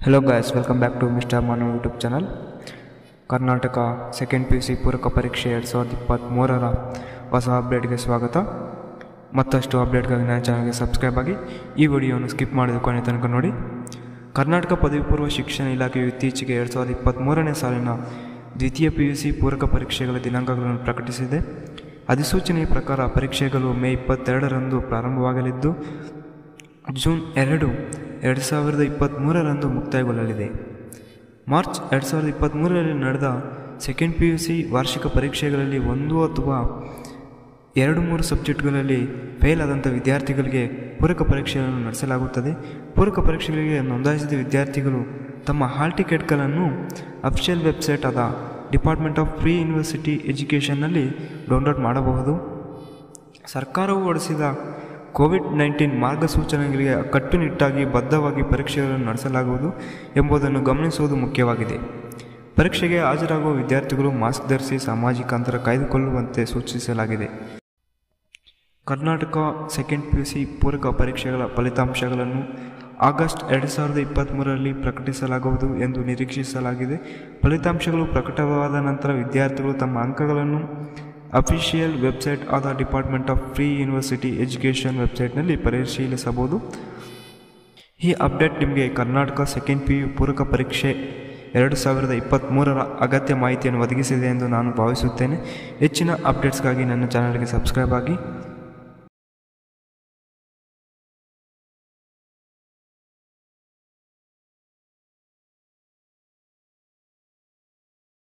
hello guys welcome back to mister Manu YouTube channel Karnataka second P U C ಪೂರಕ ಪರೀಕ್ಷೆ ಎರಡು ಸಾವಿರದ ಇಪ್ಪತ್ತ್ಮೂರರ ಹೊಸ ಅಪ್ಡೇಟ್ಗೆ ಸ್ವಾಗತ ಮತ್ತಷ್ಟು ಅಪ್ಡೇಟ್ಗಾಗಿ ನನ್ನ ಚಾನಲ್ಗೆ ಸಬ್ಸ್ಕ್ರೈಬ್ ಆಗಿ ಈ ವಿಡಿಯೋವನ್ನು ಸ್ಕಿಪ್ ಮಾಡಿದ ಕೊನೆ ತನಕ ನೋಡಿ ಕರ್ನಾಟಕ ಪದವಿ ಪೂರ್ವ ಶಿಕ್ಷಣ ಇಲಾಖೆಯು ಇತ್ತೀಚೆಗೆ ಎರಡು ಸಾವಿರದ ಇಪ್ಪತ್ತ್ಮೂರನೇ ಸಾಲಿನ ದ್ವಿತೀಯ ಪಿ ಯು ಸಿ ಪೂರಕ ಪರೀಕ್ಷೆಗಳ ದಿನಾಂಕಗಳನ್ನು ಪ್ರಕಟಿಸಿದೆ ಅಧಿಸೂಚನೆಯ ಪ್ರಕಾರ ಪರೀಕ್ಷೆಗಳು ಮೇ ಇಪ್ಪತ್ತೆರಡರಂದು ಪ್ರಾರಂಭವಾಗಲಿದ್ದು ಜೂನ್ ಎರಡು ಎರಡು ಸಾವಿರದ ಇಪ್ಪತ್ತ್ಮೂರರಂದು ಮುಕ್ತಾಯಗೊಳ್ಳಲಿದೆ ಮಾರ್ಚ್ ಎರಡು ಸಾವಿರದ ಇಪ್ಪತ್ತ್ಮೂರರಲ್ಲಿ ನಡೆದ ಸೆಕೆಂಡ್ ಪಿ ಯು ಸಿ ವಾರ್ಷಿಕ ಪರೀಕ್ಷೆಗಳಲ್ಲಿ ಒಂದು ಅಥವಾ ಎರಡು ಮೂರು ಸಬ್ಜೆಕ್ಟ್ಗಳಲ್ಲಿ ಫೇಲ್ ಆದಂಥ ವಿದ್ಯಾರ್ಥಿಗಳಿಗೆ ಪೂರಕ ಪರೀಕ್ಷೆಗಳನ್ನು ನಡೆಸಲಾಗುತ್ತದೆ ಪೂರಕ ಪರೀಕ್ಷೆಗಳಿಗೆ ನೋಂದಾಯಿಸಿದ ವಿದ್ಯಾರ್ಥಿಗಳು ತಮ್ಮ ಹಾಲ್ ಟಿಕೆಟ್ಗಳನ್ನು ಅಫಿಷಿಯಲ್ ವೆಬ್ಸೈಟ್ ಆದ ಡಿಪಾರ್ಟ್ಮೆಂಟ್ ಆಫ್ ಫ್ರೀ ಯೂನಿವರ್ಸಿಟಿ ಎಜುಕೇಷನ್ನಲ್ಲಿ ಡೌನ್ಲೋಡ್ ಮಾಡಬಹುದು ಸರ್ಕಾರವು ಹೊರಡಿಸಿದ ಕೋವಿಡ್ ನೈನ್ಟೀನ್ ಮಾರ್ಗಸೂಚನೆಗಳಿಗೆ ಕಟ್ಟುನಿಟ್ಟಾಗಿ ಬದ್ಧವಾಗಿ ಪರೀಕ್ಷೆಗಳನ್ನು ನಡೆಸಲಾಗುವುದು ಎಂಬುದನ್ನು ಗಮನಿಸುವುದು ಮುಖ್ಯವಾಗಿದೆ ಪರೀಕ್ಷೆಗೆ ಹಾಜರಾಗುವ ವಿದ್ಯಾರ್ಥಿಗಳು ಮಾಸ್ಕ್ ಧರಿಸಿ ಸಾಮಾಜಿಕ ಅಂತರ ಕಾಯ್ದುಕೊಳ್ಳುವಂತೆ ಸೂಚಿಸಲಾಗಿದೆ Karnataka second P U C ಪೂರಕ ಪರೀಕ್ಷೆಗಳ ಫಲಿತಾಂಶಗಳನ್ನು ಆಗಸ್ಟ್ ಎರಡು ಸಾವಿರದ ಇಪ್ಪತ್ತ್ಮೂರರಲ್ಲಿ ಪ್ರಕಟಿಸಲಾಗುವುದು ಎಂದು ನಿರೀಕ್ಷಿಸಲಾಗಿದೆ ಫಲಿತಾಂಶಗಳು ಪ್ರಕಟವಾದ ನಂತರ ವಿದ್ಯಾರ್ಥಿಗಳು ತಮ್ಮ ಅಂಕಗಳನ್ನು ಅಫಿಷಿಯಲ್ ವೆಬ್ಸೈಟ್ ಆದ department of pre university education ವೆಬ್ಸೈಟ್ನಲ್ಲಿ ಪರಿಶೀಲಿಸಬಹುದು ಈ ಅಪ್ಡೇಟ್ ನಿಮಗೆ ಕರ್ನಾಟಕ ಸೆಕೆಂಡ್ ಪಿ ಯು ಪೂರಕ ಪರೀಕ್ಷೆ ಎರಡು ಸಾವಿರದ ಇಪ್ಪತ್ತ್ಮೂರರ ಅಗತ್ಯ ಮಾಹಿತಿಯನ್ನು ಒದಗಿಸಿದೆ ಎಂದು ನಾನು ಭಾವಿಸುತ್ತೇನೆ ಹೆಚ್ಚಿನ ಅಪ್ಡೇಟ್ಸ್ಗಾಗಿ ನನ್ನ ಚಾನಲ್ಗೆ ಸಬ್ಸ್ಕ್ರೈಬ್ ಆಗಿ